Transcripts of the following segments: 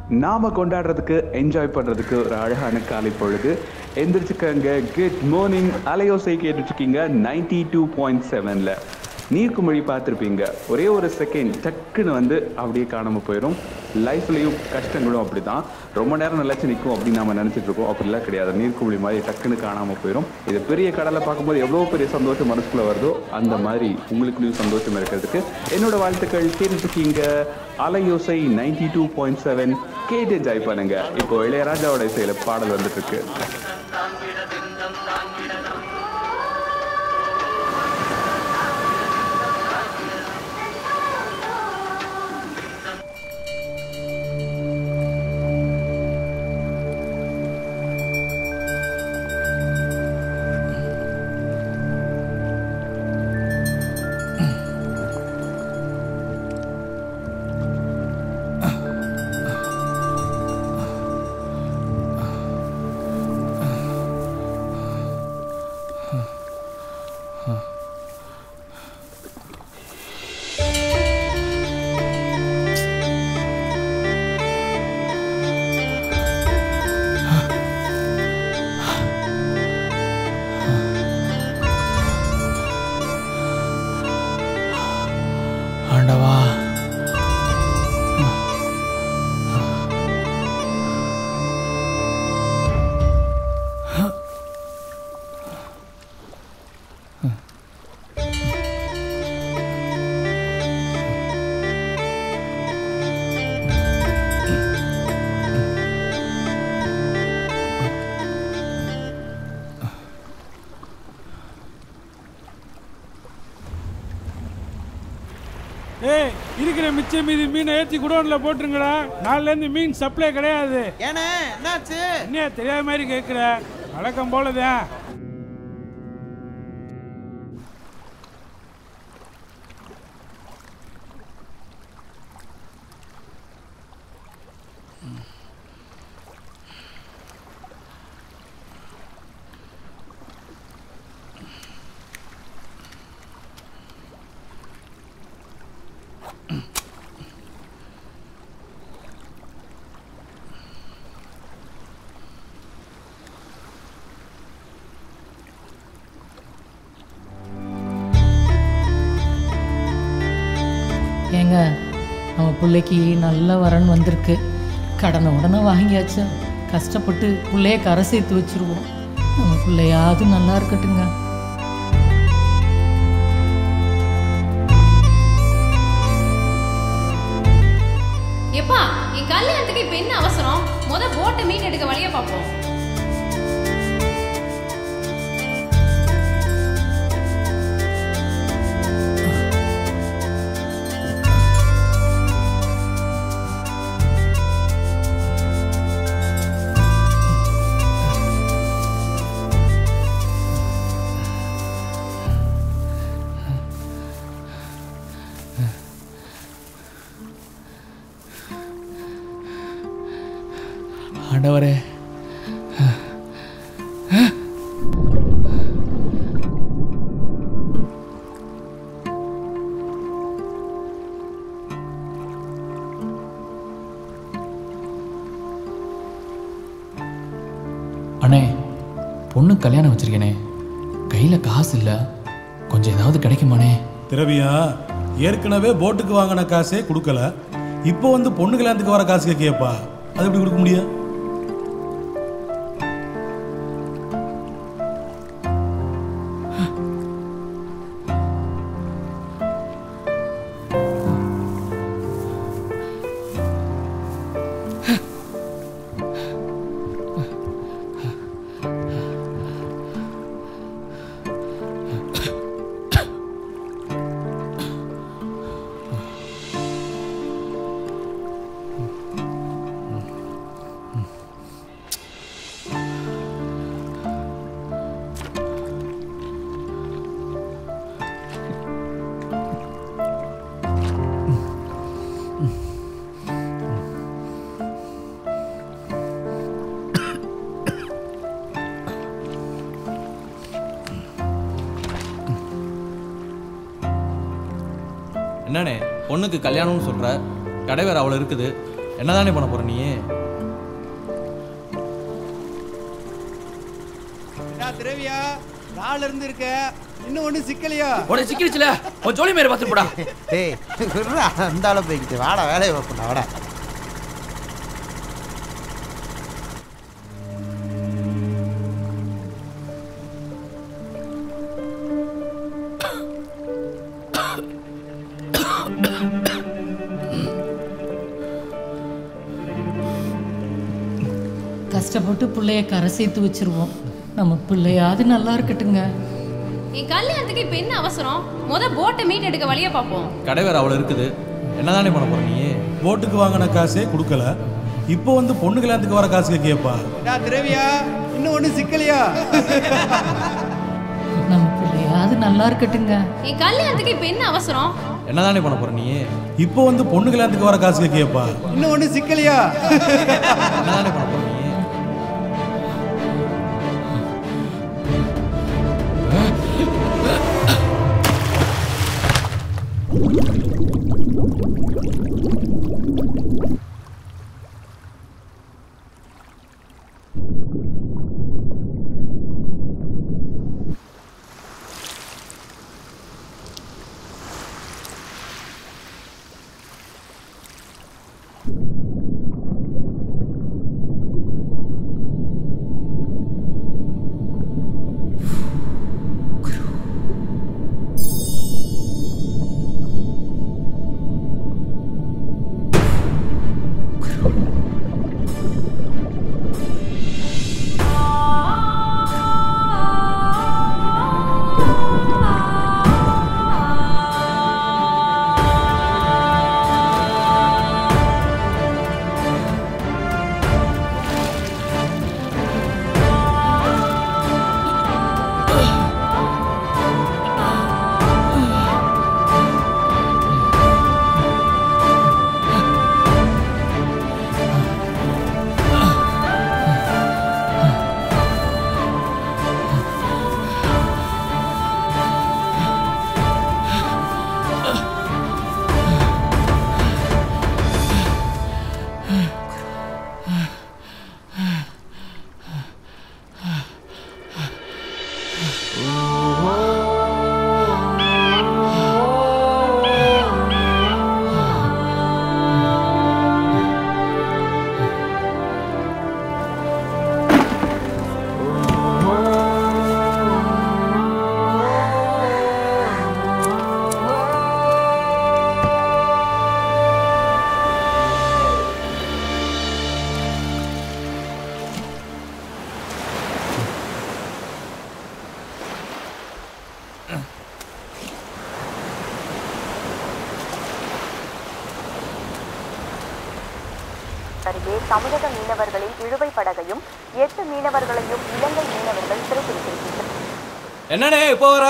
நாம கொண்டாடுறதுக்கு என்ஜாய் பண்றதுக்கு ஒரு அழகான காலை பொழுது எந்திரிச்சுக்கங்க குட் மார்னிங் அலையோசை கேட்டுட்டு இருக்கீங்க நைன்டி டூ பாயிண்ட் செவன்ல நீர்க்குமிழி பார்த்துருப்பீங்க ஒரே ஒரு செகண்ட் டக்குன்னு வந்து அப்படியே காணாம போயிடும் லைஃப்லயும் கஷ்டங்களும் அப்படிதான் ரொம்ப நேரம் நிலைச்சு நிற்கும் அப்படின்னு நம்ம நினைச்சிட்டு இருக்கோம் அப்படிலாம் கிடையாது நீர்க்குமிழி மாதிரி டக்குன்னு காணாம போயிடும் இது பெரிய கடலை பார்க்கும்போது எவ்வளோ பெரிய சந்தோஷம் மனசுக்குள்ள வருதோ அந்த மாதிரி உங்களுக்குள்ளேயும் சந்தோஷம் இருக்கிறதுக்கு என்னோட வாழ்த்துக்கள் கேட்டுட்டு இருக்கீங்க Alaiyosai ninety two point seven கேட்டு என்ஜாய் பண்ணுங்க இப்போ இளையராஜாவோட இசையில பாடல் வந்துட்டு இருக்கு ஆண்டவா ஏய் இருக்கிற மிச்சம் மீதி மீனை ஏற்றி குடோனில் போட்டுருங்கடா நாளிலேருந்து மீன் சப்ளை கிடையாது ஏண்ணே என்னாச்சு என்ன தெரியாத மாதிரி கேட்குற வழக்கம் போலதான் ஏங்க நம்ம பிள்ளைக்கு நல்ல வரன் வந்திருக்கு கடனை உடனே வாங்கியாச்சு கஷ்டப்பட்டு பிள்ளைய கரை சேர்த்து வச்சிருவோம் நம்ம பிள்ளையாவது நல்லா இருக்கட்டுங்க எப்பா என் கல்யாணத்துக்கு இப்ப என்ன அவசரம் முத போட்டை மீன் எடுக்க வழிய பார்ப்போம் ஆண்டவரே அண்ணே பொண்ணு கல்யாணம் வச்சிருக்கேனே கையில் காசு இல்லை கொஞ்சம் ஏதாவது கிடைக்குமாண்ணே திரவியா ஏற்கனவே போட்டுக்கு வாங்கின காசே கொடுக்கல இப்போ வந்து பொண்ணு கல்யாணத்துக்கு வர காசு கேட்கியப்பா அது எப்படி கொடுக்க முடியும் என்னண்ணே பொண்ணுக்கு கல்யாணம்னு சொல்ற கடை வேற அவ்வளோ இருக்குது என்னதானே பண்ண போற நீ திரவியா நாலு இருந்து இருக்க இன்னும் ஒண்ணு சிக்கலையா உனக்கு சிக்கிடுச்சுல உன் ஜோலி மேல பார்த்துட்டு போடா டேய் விட்றா, அந்த ஆளை போய்கிட்டு வாடா வேலையை வைப்பா வாடா கஷ்டப்பட்டு பிள்ளைய கரை சேர்த்து வச்சிருவோம் நம்ம பிள்ளையாவது நல்லா இருக்கட்டுங்க என் கல்யாணத்துக்கு இப்ப என்ன அவசரம் முத போட்டை மீட் எடுக்க வழிய பார்ப்போம் கடை வேற அவ்வளோ இருக்குது என்னதானே பண்ண போற நீ போட்டுக்கு வாங்கின காசே கொடுக்கல இப்போ வந்து பொண்ணு கல்யாணத்துக்கு வர காசு கேட்கியப்பா திரவியா இன்னும் ஒண்ணு சிக்கலையா நம்ம பிள்ளையாவது நல்லா இருக்கட்டுங்க என் கல்யாணத்துக்கு இப்ப என்ன அவசரம் என்னதானே பண்ண போற நீ இப்போ வந்து பொண்ணு கல்யாணத்துக்கு வர காசு கேட்கியப்பா இன்னும் ஒண்ணு சிக்கலையா என்னதானே பண்ண போற நீ அருகே தமிழக மீனவர்களின் இழுவை படகையும் எட்டு மீனவர்களையும் இலங்கை மீனவர்கள் சிறைப்பிடித்திருக்கின்றனர் என்னண்ணே இப்போ வர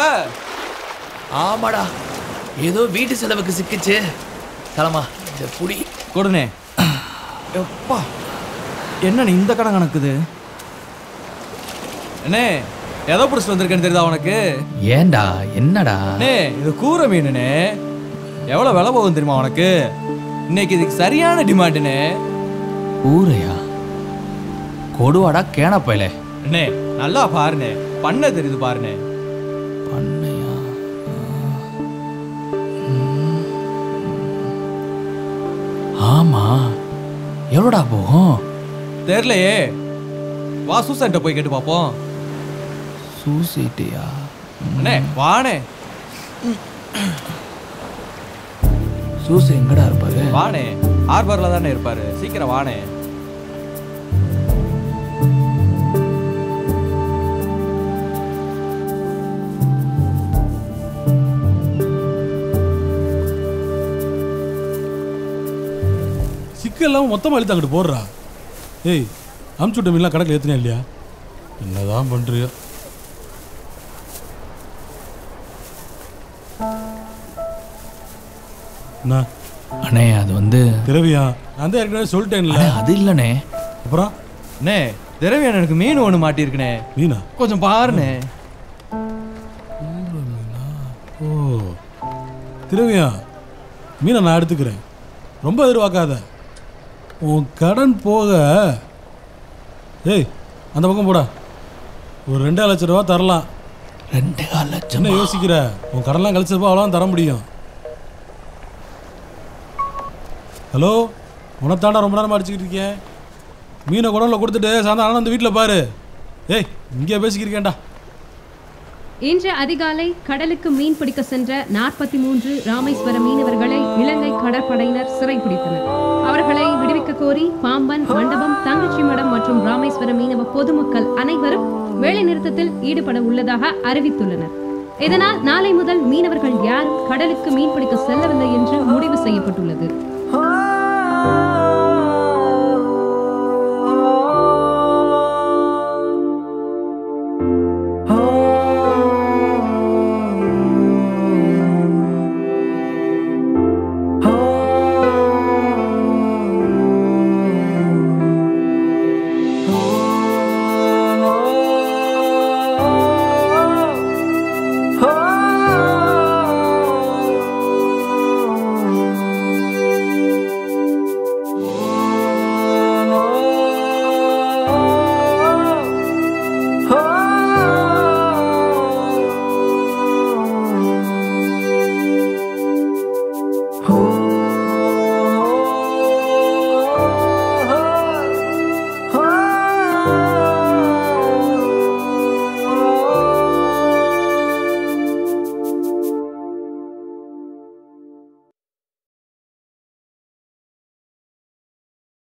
ஆமாடா ஏதோ வீட்டு செலவுக்கு சிக்கிச்சு தலமா இந்த புடி கொடுனே எப்பா என்னண்ணே இந்த கடன் கணக்குது அண்ணே எதை பிடிச்சிட்டு வந்திருக்கேன்னு தெரியுதா உனக்கு ஏன்டா என்னடா அண்ணே இது கூரை மீனுண்ணே எவ்வளோ விலை போகும் தெரியுமா உனக்கு இன்னைக்கு இதுக்கு சரியான டிமாண்டுண்ணே ஊரையா கொடுவாடா கேனப்பையில அண்ணே நல்லா பாருண்ணே பண்ண தெரியுது பாருண்ணே பண்ணையா ஆமா எவ்வளோடா போகும் தெரியலையே வா சூசன்ட்ட போய் கேட்டு பார்ப்போம் சூசிட்டியா அண்ணே வாணே சூசு எங்கடா இருப்பாரு வாணே ஹார்பர்ல தானே இருப்பாரு சீக்கிரம் வாணே சிக்கல் இல்லாமல் மொத்தமாக இழுத்து அங்கிட்டு போடுறா ஏய் அமுச்சு விட்ட மீன்லாம் கணக்கில் ஏற்றினா இல்லையா என்னதான் பண்ணுறியோ என்ன அண்ணே அது வந்து திரவியா நான் தான் ஏற்கனவே சொல்லிட்டேன்ல அண்ணே, அது இல்லைண்ணே அப்புறம் அண்ணே திரவியன் எனக்கு மீன் ஒன்று மாட்டியிருக்குண்ணே மீனா கொஞ்சம் பாருண்ணே ஓ திரவியா மீனை நான் எடுத்துக்கிறேன் ரொம்ப எதிர்பார்க்காத உன் கடன் போக ஏய் அந்த பக்கம் போடா ஒரு ரெண்டே லட்ச ரூபா தரலாம் ரெண்டு கால் லட்சம் என்ன யோசிக்கிற உன் கடன்லாம் கழிச்சப்போ அவ்வளோதான் தர முடியும் ஹலோ உனத்தாண்டா ரொம்ப நேரமாக அடிச்சுக்கிட்டு இருக்கேன் மீனை குடம்ல கொடுத்துட்டு சாயந்தரம் அந்த வீட்டில் பாரு ஏய் இங்கே பேசிக்கிருக்கேன்டா இன்று அதிகாலை கடலுக்கு மீன் பிடிக்க சென்ற நாற்பத்தி மூன்று ராமேஸ்வர மீனவர்களை இலங்கை கடற்படையினர் சிறைப்பிடித்தனர் அவர்களை விடுவிக்க கோரி பாம்பன் மண்டபம் தங்கச்சி மடம் மற்றும் ராமேஸ்வர மீனவ பொதுமக்கள் அனைவரும் வேலைநிறுத்தத்தில் ஈடுபட உள்ளதாக அறிவித்துள்ளனர் இதனால் நாளை முதல் மீனவர்கள் யாரும் கடலுக்கு மீன் பிடிக்க செல்லவில்லை என்று முடிவு செய்யப்பட்டுள்ளது